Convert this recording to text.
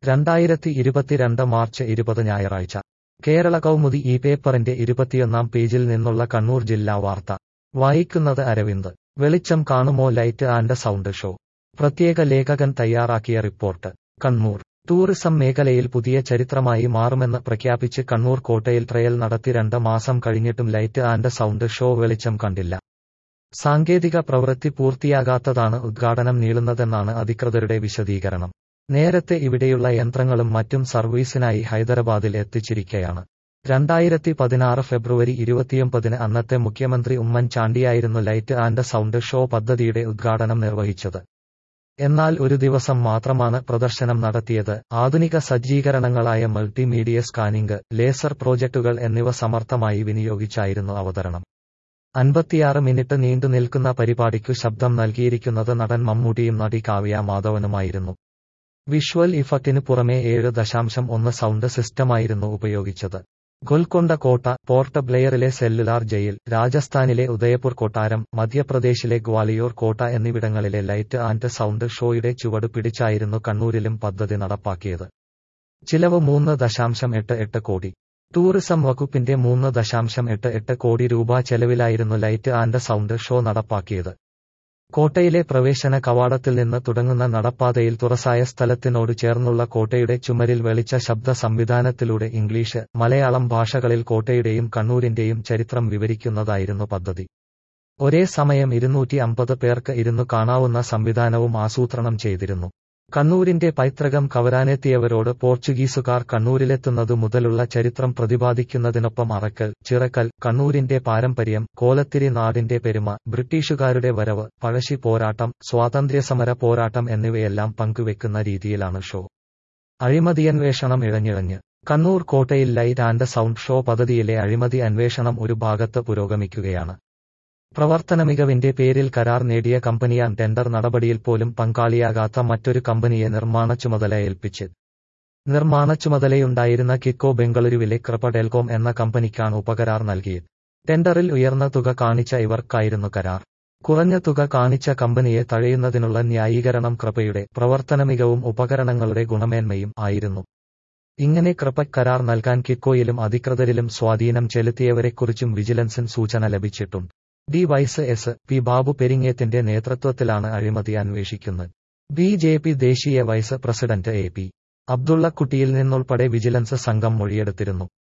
രണ്ടായിരത്തി ഇരുപത്തിരണ്ട് മാർച്ച് ഇരുപത് ഞായറാഴ്ച കേരള കൗമുദി ഈ പേപ്പറിന്റെ ഇരുപത്തിയൊന്നാം പേജിൽ നിന്നുള്ള കണ്ണൂർ ജില്ലാ വാർത്ത വായിക്കുന്നത് അരവിന്ദ് വെളിച്ചം കാണുമോ ലൈറ്റ് ആൻഡ് സൗണ്ട് ഷോ പ്രത്യേക ലേഖകൻ തയ്യാറാക്കിയ റിപ്പോർട്ട് കണ്ണൂർ ടൂറിസം മേഖലയിൽ പുതിയ ചരിത്രമായി മാറുമെന്ന് പ്രഖ്യാപിച്ച് കണ്ണൂർ കോട്ടയിൽ ട്രയൽ നടത്തി രണ്ട് മാസം കഴിഞ്ഞിട്ടും ലൈറ്റ് ആൻഡ് സൗണ്ട് ഷോ വെളിച്ചം കണ്ടില്ല സാങ്കേതിക പ്രവൃത്തി പൂർത്തിയാകാത്തതാണ് ഉദ്ഘാടനം നീളുന്നതെന്നാണ് അധികൃതരുടെ വിശദീകരണം നേരത്തെ ഇവിടെയുള്ള യന്ത്രങ്ങളും മറ്റും സർവീസിനായി ഹൈദരാബാദിൽ എത്തിച്ചിരിക്കയാണ് രണ്ടായിരത്തി പതിനാറ് ഫെബ്രുവരി ഇരുപത്തിയൊമ്പതിന് അന്നത്തെ മുഖ്യമന്ത്രി ഉമ്മൻചാണ്ടിയായിരുന്നു ലൈറ്റ് ആൻഡ് സൗണ്ട് ഷോ പദ്ധതിയുടെ ഉദ്ഘാടനം നിർവഹിച്ചത് എന്നാൽ ഒരു ദിവസം മാത്രമാണ് പ്രദർശനം നടത്തിയത് ആധുനിക സജ്ജീകരണങ്ങളായ മൾട്ടിമീഡിയ സ്കാനിംഗ് ലേസർ പ്രോജക്ടുകൾ എന്നിവ സമർത്ഥമായി വിനിയോഗിച്ചായിരുന്നു അവതരണം അൻപത്തിയാറ് മിനിറ്റ് നീണ്ടു നിൽക്കുന്ന പരിപാടിക്കു ശബ്ദം നൽകിയിരിക്കുന്നത് നടൻ മമ്മൂട്ടിയും നടി കാവ്യ മാധവനുമായിരുന്നു വിഷ്വൽ ഇഫക്റ്റിനു പുറമെ ഏഴ് ദശാംശം ഒന്ന് സൗണ്ട് സിസ്റ്റമായിരുന്നു ഉപയോഗിച്ചത് ഗോൽക്കൊണ്ട കോട്ട പോർട്ട് ബ്ലെയറിലെ സെല്ലുലാർ ജയിൽ രാജസ്ഥാനിലെ ഉദയപൂർ കൊട്ടാരം മധ്യപ്രദേശിലെ ഗ്വാളിയോർ കോട്ട എന്നിവിടങ്ങളിലെ ലൈറ്റ് ആൻഡ് സൗണ്ട് ഷോയുടെ ചുവട് പിടിച്ചായിരുന്നു കണ്ണൂരിലും പദ്ധതി നടപ്പാക്കിയത് ചിലവ് മൂന്ന് ദശാംശം എട്ട് എട്ട് കോടി ടൂറിസം വകുപ്പിന്റെ മൂന്ന് ദശാംശം എട്ട് എട്ട് കോടി രൂപ ചെലവിലായിരുന്നു ലൈറ്റ് ആൻഡ് സൗണ്ട് ഷോ നടപ്പാക്കിയത് കോട്ടയിലെ പ്രവേശന കവാടത്തിൽ നിന്ന് തുടങ്ങുന്ന നടപ്പാതയിൽ തുറസായ സ്ഥലത്തിനോട് ചേർന്നുള്ള കോട്ടയുടെ ചുമരിൽ വെളിച്ച ശബ്ദ സംവിധാനത്തിലൂടെ ഇംഗ്ലീഷ് മലയാളം ഭാഷകളിൽ കോട്ടയുടെയും കണ്ണൂരിന്റെയും ചരിത്രം വിവരിക്കുന്നതായിരുന്നു പദ്ധതി ഒരേ സമയം ഇരുന്നൂറ്റി അമ്പത് പേർക്ക് ഇരുന്നു കാണാവുന്ന സംവിധാനവും ആസൂത്രണം ചെയ്തിരുന്നു കണ്ണൂരിന്റെ പൈതൃകം കവരാനെത്തിയവരോട് പോർച്ചുഗീസുകാർ കണ്ണൂരിലെത്തുന്നതു മുതലുള്ള ചരിത്രം പ്രതിപാദിക്കുന്നതിനൊപ്പം അറക്കൽ ചിറക്കൽ കണ്ണൂരിന്റെ പാരമ്പര്യം കോലത്തിരി നാടിന്റെ പെരുമ ബ്രിട്ടീഷുകാരുടെ വരവ് പഴശ്ശി പോരാട്ടം സ്വാതന്ത്ര്യസമര പോരാട്ടം എന്നിവയെല്ലാം പങ്കുവെക്കുന്ന രീതിയിലാണ് ഷോ അഴിമതിയന്വേഷണം ഇഴഞ്ഞിഴഞ്ഞ് കണ്ണൂർ കോട്ടയിൽ ലൈറ്റ് ആൻഡ് സൗണ്ട് ഷോ പദ്ധതിയിലെ അഴിമതി അന്വേഷണം ഒരു ഭാഗത്ത് പുരോഗമിക്കുകയാണ് പ്രവർത്തന മികവിന്റെ പേരിൽ കരാർ നേടിയ കമ്പനിയാൻ ടെൻഡർ നടപടിയിൽ പോലും പങ്കാളിയാകാത്ത മറ്റൊരു കമ്പനിയെ നിർമ്മാണ ചുമതല ഏൽപ്പിച്ച് നിർമ്മാണ ചുമതലയുണ്ടായിരുന്ന കിക്കോ ബംഗളൂരുവിലെ കൃപ ടെൽകോം എന്ന കമ്പനിക്കാണ് ഉപകരാർ നൽകിയത് ടെൻഡറിൽ ഉയർന്ന തുക കാണിച്ച ഇവർക്കായിരുന്നു കരാർ കുറഞ്ഞ തുക കാണിച്ച കമ്പനിയെ തഴയുന്നതിനുള്ള ന്യായീകരണം കൃപയുടെ പ്രവർത്തന മികവും ഉപകരണങ്ങളുടെ ഗുണമേന്മയും ആയിരുന്നു ഇങ്ങനെ കൃപ കരാർ നൽകാൻ കിക്കോയിലും അധികൃതരിലും സ്വാധീനം ചെലുത്തിയവരെക്കുറിച്ചും വിജിലൻസിന് സൂചന ലഭിച്ചിട്ടുണ്ട് D Y S P Babu പെരിങ്ങേത്തിന്റെ നേതൃത്വത്തിലാണ് അഴിമതി അന്വേഷിക്കുന്നത് ബി ജെ പി ദേശീയ വൈസ് പ്രസിഡന്റ് എ പി അബ്ദുള്ളക്കുട്ടിയിൽ നിന്നുൾപ്പെടെ വിജിലൻസ് സംഘം മൊഴിയെടുത്തിരുന്നു